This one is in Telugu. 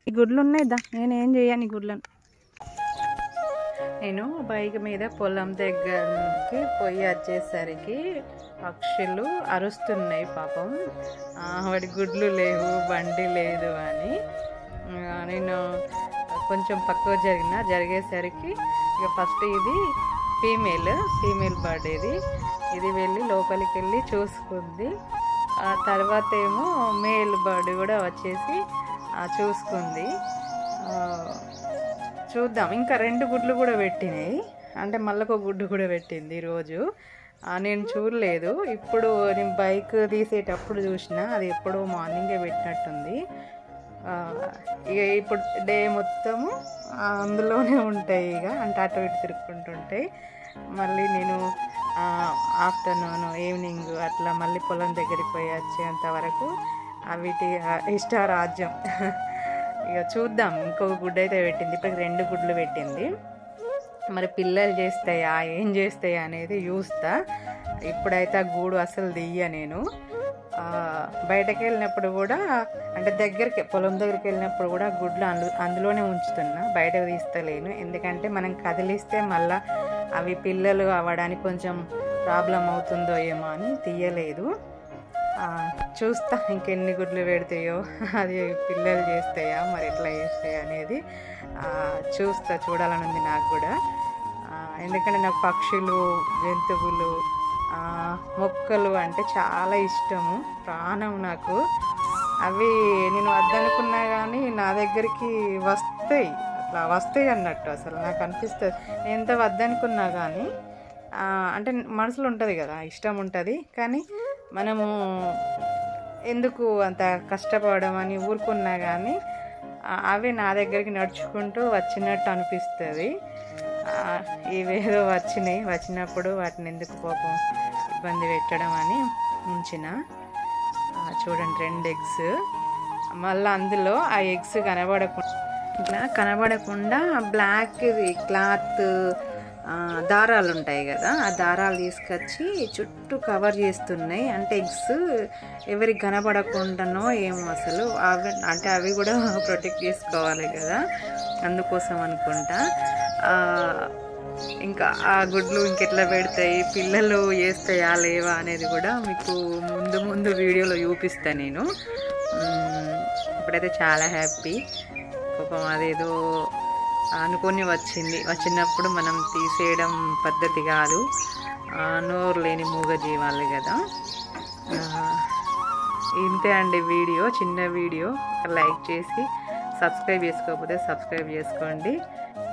ఈ గుడ్లు ఉన్నాయి దా నేను ఏం చేయను ఈ గుడ్లను నేను బైక్ మీద పొలం దగ్గరికి పోయి వచ్చేసరికి పక్షులు అరుస్తున్నాయి పాపం ఆ, వాడి గుడ్లు లేవు బండి లేదు అని ఆ, నేను కొంచెం పక్కకు జరిగిన జరిగేసరికి ఇక ఫస్ట్ ఇది ఫీమేల్ ఫీమేల్ బర్డ్ ఇది ఇది వెళ్ళి లోపలికి వెళ్ళి చూసుకుంది ఆ తర్వాత ఏమో మేల్ బర్డ్ కూడా వచ్చేసి ఆ, చూసుకుంది ఆ, చూద్దాం ఇంకా రెండు గుడ్లు కూడా పెట్టినాయి అంటే మళ్ళొక గుడ్డు కూడా పెట్టింది ఈరోజు ఆ, నేను చూడలేదు ఇప్పుడు నేను బైక్ తీసేటప్పుడు చూసిన అది ఎప్పుడో మార్నింగే పెట్టినట్టుంది ఆ, ఇక ఇప్పుడు డే మొత్తము ఆ, అందులోనే ఉంటాయి ఇక అంటే అటు ఇటు తిరుక్కుంటుంటాయి మళ్ళీ నేను ఆఫ్టర్నూన్ ఈవినింగ్ అట్లా మళ్ళీ పొలం దగ్గరికి పోయి వచ్చేంత వరకు వీటి ఇష్టారాజ్యం ఇక చూద్దాం ఇంకొక గుడ్డు అయితే పెట్టింది ఇప్పుడు రెండు గుడ్లు పెట్టింది మరి పిల్లలు చేస్తాయా ఏం చేస్తాయా అనేది చూస్తా ఇప్పుడైతే ఆ గూడు అసలు దియ్య నేను ఆ, బయటకు వెళ్ళినప్పుడు కూడా అంటే దగ్గరికి పొలం దగ్గరికి వెళ్ళినప్పుడు కూడా గుడ్లు అందు అందులోనే ఉంచుతున్నా బయటకు తీస్తలేను ఎందుకంటే మనం కదిలిస్తే మళ్ళా అవి పిల్లలు అవ్వడానికి కొంచెం ప్రాబ్లం అవుతుందో ఏమో అని తీయలేదు ఆ, చూస్తా ఇంకెన్ని గుడ్లు పెడతాయో అది పిల్లలు చేస్తాయా మరి ఎట్లా చేస్తాయా అనేది ఆ, చూస్తా చూడాలని ఉంది నాకు కూడా ఆ, ఎందుకంటే నాకు పక్షులు జంతువులు ఆ, మొక్కలు అంటే చాలా ఇష్టము ప్రాణం నాకు అవి నేను వద్దనుకున్నా కానీ నా దగ్గరికి వస్తాయి అట్లా వస్తాయి అన్నట్టు అసలు నాకు అనిపిస్తుంది నేను ఎంత వద్దనుకున్నా కానీ ఆ, అంటే మనసులో ఉంటుంది కదా ఇష్టం ఉంటుంది కానీ మనము ఎందుకు అంత కష్టపడడం అని ఊరుకున్నా కానీ ఆ, అవి నా దగ్గరికి నడుచుకుంటూ వచ్చినట్టు అనిపిస్తుంది ఆ, ఇవేదో వచ్చినాయి వచ్చినప్పుడు వాటిని ఎందుకు పాపం ఇబ్బంది పెట్టడం అని ఉంచిన ఆ, చూడండి రెండు ఎగ్స్ మళ్ళీ అందులో ఆ ఎగ్స్ కనబడకుండా ఇట్లా కనబడకుండా బ్లాక్ క్లాత్ దారాలు ఉంటాయి కదా ఆ దారాలు తీసుకొచ్చి చుట్టూ కవర్ చేస్తున్నాయి అంటే ఎగ్స్ ఎవరికి కనబడకుండానో ఏమో అసలు అవి అంటే అవి కూడా ప్రొటెక్ట్ చేసుకోవాలి కదా అందుకోసం అనుకుంటా ఆ, ఇంకా ఆ గుడ్లు ఇంకెట్లా పెడతాయి పిల్లలు వేస్తాయా లేవా అనేది కూడా మీకు ముందు ముందు వీడియోలో చూపిస్తా నేను మ్మ్, ఇప్పుడైతే చాలా హ్యాపీ పాపం అదేదో అనుకొని వచ్చింది వచ్చినప్పుడు మనం తీసేయడం పద్ధతి కాదు ఆ, నోరు లేని మూగ జీవాలు కదా ఆ, ఇంతే అండి వీడియో చిన్న వీడియో లైక్ చేసి సబ్స్క్రైబ్ చేసుకోకపోతే సబ్స్క్రైబ్ చేసుకోండి